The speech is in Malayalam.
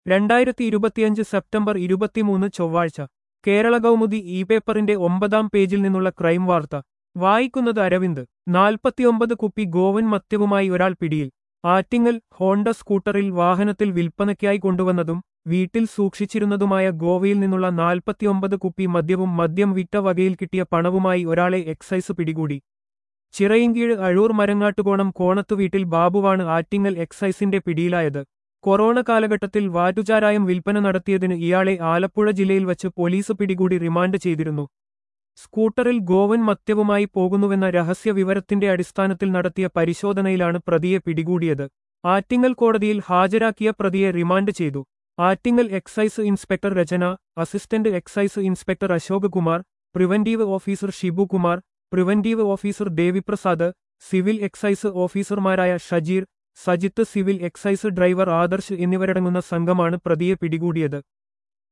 രണ്ടായിരത്തി ഇരുപത്തിയഞ്ച് സെപ്റ്റംബർ ഇരുപത്തിമൂന്ന് ചൊവ്വാഴ്ച കേരള കൗമുദി ഇ പേപ്പറിന്റെ ഒമ്പതാം പേജിൽ നിന്നുള്ള ക്രൈം വാർത്ത വായിക്കുന്നത് അരവിന്ദ് നാൽപ്പത്തിയൊമ്പത് കുപ്പി ഗോവൻ മദ്യവുമായി ഒരാൾ പിടിയിൽ ആറ്റിങ്ങൽ ഹോണ്ട സ്കൂട്ടറിൽ വാഹനത്തിൽ വിൽപ്പനയ്ക്കായി കൊണ്ടുവന്നതും വീട്ടിൽ സൂക്ഷിച്ചിരുന്നതുമായ ഗോവയിൽ നിന്നുള്ള നാൽപ്പത്തിയൊമ്പത് കുപ്പി മദ്യവും മദ്യം വിറ്റ വകയിൽ കിട്ടിയ പണവുമായി ഒരാളെ എക്സൈസ് പിടികൂടി ചിറയിൻകീഴ് അഴൂർ മരങ്ങാട്ടുകോണം കോണത്തു വീട്ടിൽ ബാബുവാണ് ആറ്റിങ്ങൽ എക്സൈസിന്റെ പിടിയിലായത് കൊറോണ കാലഘട്ടത്തിൽ വാറ്റുചാരായം വിൽപ്പന നടത്തിയതിന് ഇയാളെ ആലപ്പുഴ ജില്ലയിൽ വച്ച് പോലീസ് പിടികൂടി റിമാൻഡ് ചെയ്തിരുന്നു സ്കൂട്ടറിൽ ഗോവൻ മദ്യവുമായി പോകുന്നുവെന്ന രഹസ്യ വിവരത്തിന്റെ അടിസ്ഥാനത്തിൽ നടത്തിയ പരിശോധനയിലാണ് പ്രതിയെ പിടികൂടിയത് ആറ്റിങ്ങൽ കോടതിയിൽ ഹാജരാക്കിയ പ്രതിയെ റിമാൻഡ് ചെയ്തു Attingal excise inspector Rachana assistant excise inspector Ashok Kumar preventive officer Shibu Kumar preventive officer Deviprasad civil excise ഓഫീസർമാരായ Shajeer Sajith civil excise driver Adarsh എന്നിവരടങ്ങുന്ന സംഘമാണ് പ്രതിയെ പിടികൂടിയത്